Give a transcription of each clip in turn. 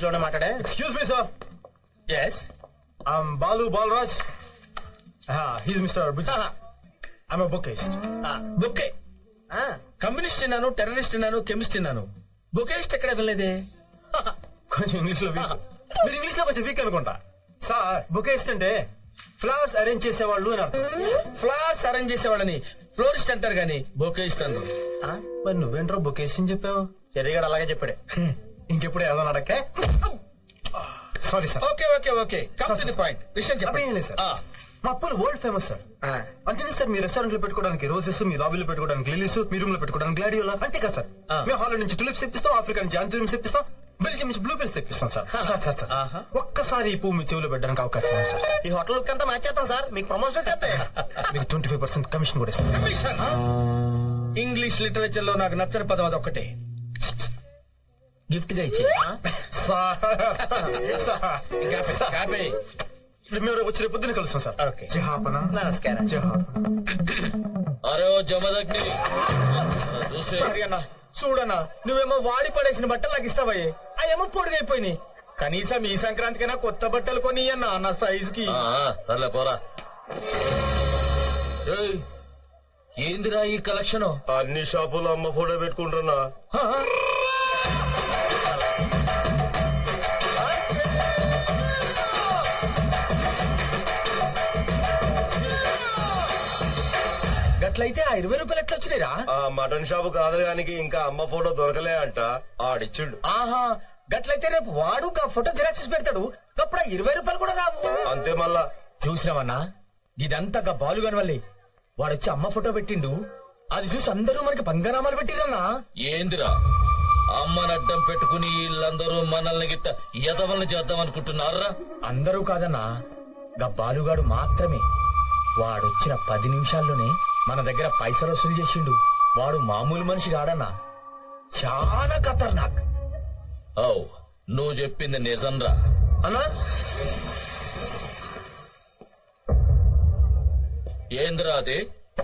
లోనే మాట్లాడే excuse me sir yes I'm Balu Balraj he's mister I'm bookist bouquet communist అన్నాను terrorist అన్నాను కెమిస్ట్ అన్నాను బుకేస్ట్ ఎక్కడ వెళ్ళలేదే కొంచెం ఇంగ్లీష్ లో వీక్ మీరు ఇంగ్లీష్ లో కొంచెం వీక్ అనుకుంటా సార్ బుకిస్ట్ అంటే ఫ్లవర్స్ అరేంజ్ చేసేవాళ్ళు అని అర్థం ఫ్లవర్స్ అరేంజ్ చేసేవాళ్ళని ఫ్లోరిస్ట్ అంటారు గాని బొకేస్ట్ అన్నారు ఆ, మరి నువ్వేంట్రో బుకేస్ట్ అని చెప్పావు చెరిగాడు అలాగే చెప్పాడే ఇంకెప్పుడు ఏదో అడక్కే sorry sir okay okay okay come to the point విషయం అదేం లేదు చెప్పండి సార్ మా అప్పులు వరల్డ్ ఫేమస్ సార్ అంతే సార్ మీ రెస్టారెంట్ లో పెట్టుకోవడానికి రోజెస్ మీ లాబీలో పెట్టుకోవడానికి లిలీస్ మీ రూమ్ లో పెట్టుకోవడానికి గ్లాడియోలా అంతే కదా సార్ ఆ. మేము హాల్ నుంచి టులిప్స్ తెప్పిస్తాం ఆఫ్రికా నుంచి ఆంథోరియం తెప్పిస్తాం బెల్జియం నుంచి బ్లూ పిల్స్ తెప్పిస్తాం సార్ సార్ సార్ సార్ ఆహా. ఒక్కసారి ఈ పువ్వు మీ చెవులో పెట్టడానికి అవకాశం ఉంది సార్ ఈ హోటల్ లుక్ అంతా మ్యాచ్ చేస్తాం సార్ మీకు ప్రమోషన్ చేస్తాయి మీకు ట్వంటీ ఫైవ్ పర్సెంట్ కమిషన్ కూడా ఇస్తాం ఇంగ్లీష్ లిటరేచర్ లో నాకు నచ్చని పదం అదొక్కటే గిఫ్ట్ గా ఇచ్చే సార్ సార్ కాపీ ఇప్పుడు మేము రేపు వచ్చి రేపు పొద్దున్న కలుస్తాం సార్ ఓకే. జహాపన నమస్కారం. జహాపన అరే ఓ జమదగ్ని చూసే సారీ అన్న చూడన్నా నువ్వేమో వాడి పడేసిన బట్టలు నాకు ఇస్తావయ్యే అవేమో పొడిగైపోయినాయి కనీసం ఈ సంక్రాంతికైనా కొత్త బట్టలు కొని అన్న నా సైజ్ కి ఆ, ఆ, సర్లే పోరా ఏయ్, ఏందిరా ఈ కలెక్షన్ అన్ని షాపులో అమ్మ ఫోటో పెట్టుకుంటున్నా గట్లయితే ఆ ఇరవై రూపాయలు ఎట్లా వచ్చినాయిరా ఆ మటన్ షాపు కాదడానికి ఇంకా అమ్మ ఫోటో దొరకలే అంట ఆడిచ్చిండు ఆహా గట్లయితే రేపు వాడు ఆ ఫోటో జిరాక్స్ పెడతాడు అప్పుడు ఆ ఇరవై రూపాయలు కూడా రావు అంతే మళ్ళా చూసినావన్నా ఇదంతా గా బాలుగాని వల్లే వాడొచ్చి అమ్మ ఫోటో పెట్టిండు అది చూసి అందరూ మనకి పంగనామాలు పెట్టిరన్నా ఏందిరా అమ్మని అడ్డం పెట్టుకుని వీళ్ళందరూ మనల్ని గిట్ట ఎదవల్ని చేద్దాం అనుకుంటున్నారా అందరూ కాదన్నా గా బాలుగాడు మాత్రమే వాడొచ్చిన పది నిమిషాల్లోనే మన దగ్గర పైసలు వసూలు చేసిండు వాడు మామూలు మనిషి కాడన్నా చాలా ఖతర్నాక్ ఓ నువ్వు చెప్పింది నిజంరా అన్నా ఏందిరా అది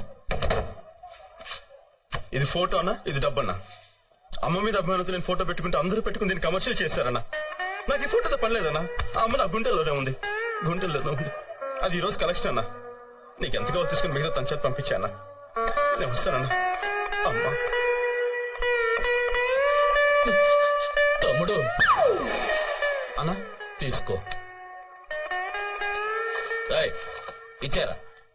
ఇది ఫోటో అన్న ఇది డబ్బన్నా అమ్మ మీద అభిమానంతో నేను ఫోటో పెట్టుకుంటే అందరూ పెట్టుకుని దీన్ని కమర్షియల్ చేశారన్నా నాకు ఈ ఫోటోతో పని లేదన్నా ఆ అమ్మ నా గుండెల్లోనే ఉంది గుండెల్లోనే ఉంది అది ఈ రోజు కలెక్షన్ అన్నా నీకు ఎంత కావాలి తీసుకుని మిగతా తన చేతి పంపించానా నేను వస్తానన్నా అమ్మా తమ్ముడు అన్నా తీసుకో రేయ్, ఇచ్చారా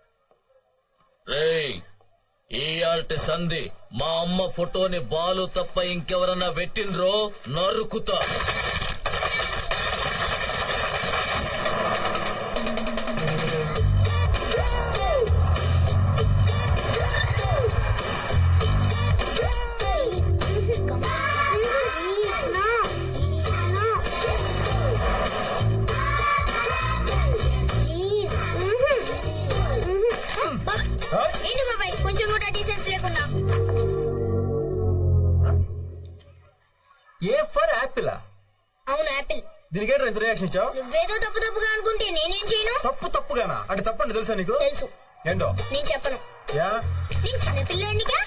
రేయ్ ఇయాల్టి సంధి మా అమ్మ ఫోటోని బాలు తప్ప ఇంకెవరన్నా పెట్టినరో నరుకుతా Please, come on. Please, no. No. Please. బా, ఏంటి బాబాయ్ కొంచెం కూడా డీసెన్స్ లేకుండా ఏ ఫర్ యాపిల్ అవును యాపిల్ దీనికి ఏంటో ఇంత రియాక్షన్ ఇచ్చావు నువ్వేదో తప్పు తప్పుగా అనుకుంటే నేనేం చేయను తప్పు తప్పుగానా అంటే తప్పండి తెలుసా నీకు తెలుసు ఏంటో నేను చెప్పను యా నేను చిన్న పిల్లాడినిగా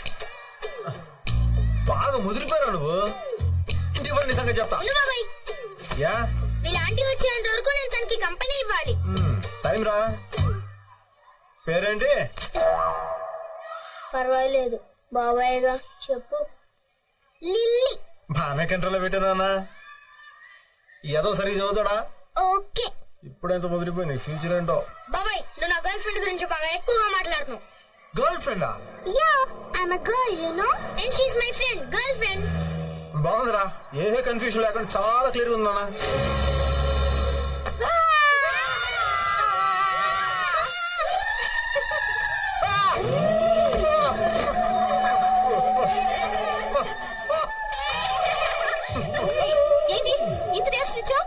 బాగా ముదిరిపోయావు నువ్వు ఇంటికి పని సంగతి చెప్తా అవును బాబాయ్ యా వీళ్ళ ఆంటీ వచ్చేంత వరకు నేను తనకి కంపెనీ ఇవ్వాలి మ్మ్. టైం రా పేరేంటి పర్వాలేదు బాబాయ్గా చెప్పు లిల్లీ బాగానే కంట్రోల్లో పెట్టానా ఏదో సరిగ్గా చదువుతాడా ఓకే ఇప్పుడెంత ముదిరిపోయింది ఫ్యూచర్ ఏంటో బాబాయ్ నువ్వు నా గర్ల్ ఫ్రెండ్ గురించి బాగా ఎక్కువగా మాట్లాడుతున్నావు గర్ల్ ఫ్రెండా yeah I'm a girl you know and she is my friend girl friend బాగుందిరా ఏ కన్ఫ్యూజన్ లేకుండా చాలా క్లియర్ ఉందన్నా ఏంటి ఇంత రియాక్షన్ ఇచ్చావు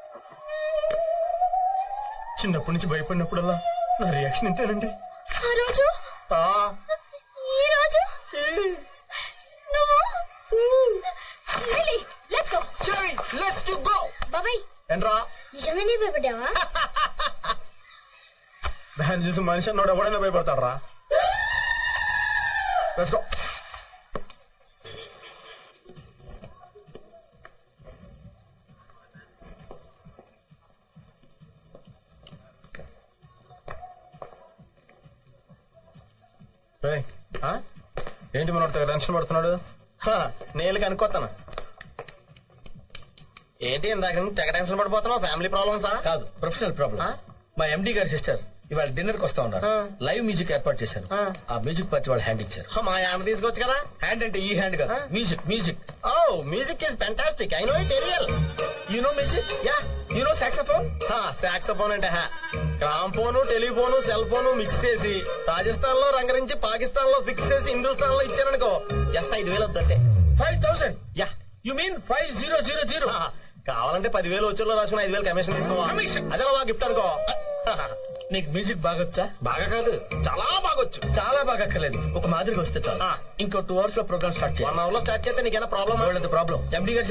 చిన్నప్పటి నుంచి భయపడినప్పుడల్లా నా రియాక్షన్ ఇంతేనండి ఆ రోజు ఆ, ఈ రోజు ఈ, నువ్వు Lily let's go Cherry, let's to go. బాబాయ్ ఏంట్రా నిజంగానే భయపడ్డావా దాన్ని చూసి మనిషి అన్నోడు ఎవడైనా భయపడతాడరా లెట్స్ గో రేయ్, ఆ? ఏంటి మన తెగ టెన్షన్ పడుతున్నాడు నేను కనుక్కోతాను ఏంటి ఇందాక నుంచి తెగ టెన్షన్ పడిపోతున్నావు ఫ్యామిలీ ప్రాబ్లమ్సా కాదు ప్రొఫెషనల్ ప్రాబ్లం ఆ? మా ఎండి గారి సిస్టర్ ఇవాళ డిన్నర్ కి వస్తా ఉన్నారు ఆ. లైవ్ మ్యూజిక్ ఏర్పాటు చేశాను ఆ. ఆ మ్యూజిక్ పార్టీ వాళ్ళు హ్యాండ్ ఇచ్చారు మా యామ తీసుకోవచ్చు కదా హ్యాండ్ అంటే ఈ హ్యాండ్ కాదు ఆ. Music music oh music is fantastic I know it aerial you know music yeah you know saxophone saxophone అంటే హా gramophone telephone cell phone mix చేసి రాజస్థాన్ లో రంగరించి పాకిస్తాన్ లో ఫిక్స్ చేసి హిందుస్థాన్ లో ఇచ్చారనుకో జస్ట్ ఐదు వేలు వద్దంటే five thousand yeah you mean five zero zero zero ఆ, కావాలంటే పదివేలు వచ్చేలో రాసుకుని ఐదు వేలు కమిషన్ తీసుకోవా Commission. అదే మా గిఫ్ట్ అనుకో నీకు మ్యూజిక్ బాగొచ్చా బాగా కాదు చాలా బాగొచ్చు చాలా బాగా అక్కర్లేదు ఒక మాదిరిగా వస్తే చాలు ఆ. ఇంకో టూ అవర్స్ లో ప్రోగ్రామ్ స్టార్ట్ చేయాలి వన్ అవర్ లో స్టార్ట్ చేస్తే నీకేనా ప్రాబ్లమ్ ప్రాబ్లం ఎండి గారు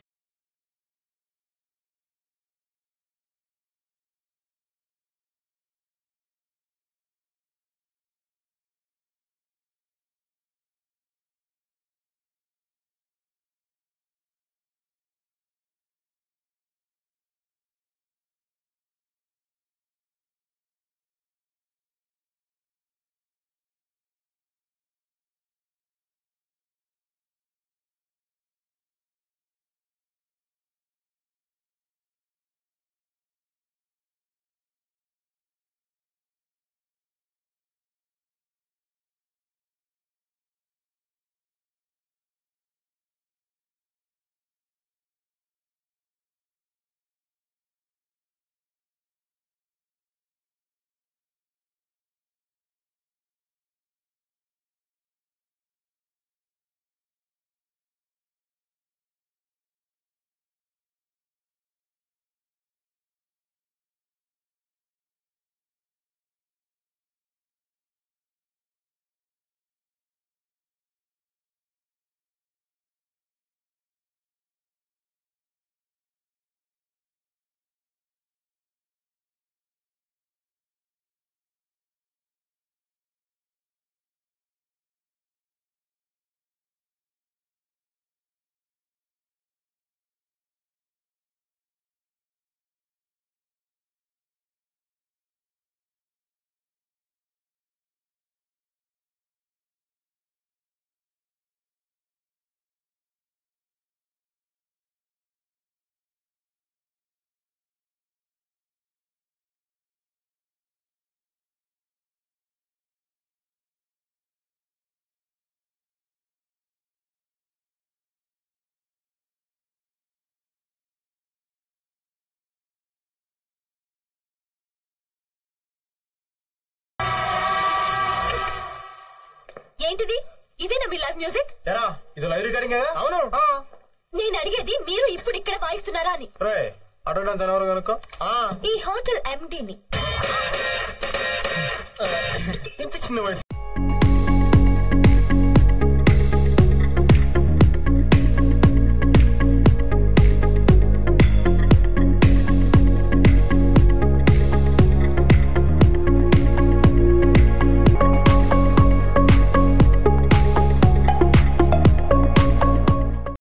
ఏంటిది ఇదేనా మీ లైవ్ మ్యూజిక్ ఎరా ఇది లైవ్ రికార్డింగ్ అవును నేను అడిగేది మీరు ఇప్పుడు ఇక్కడ వాయిస్తున్నారా అని రే అడగడం తనవరు కనుక్కో ఆ, ఈ హోటల్ ఎండిని ఇంత చిన్న వయసు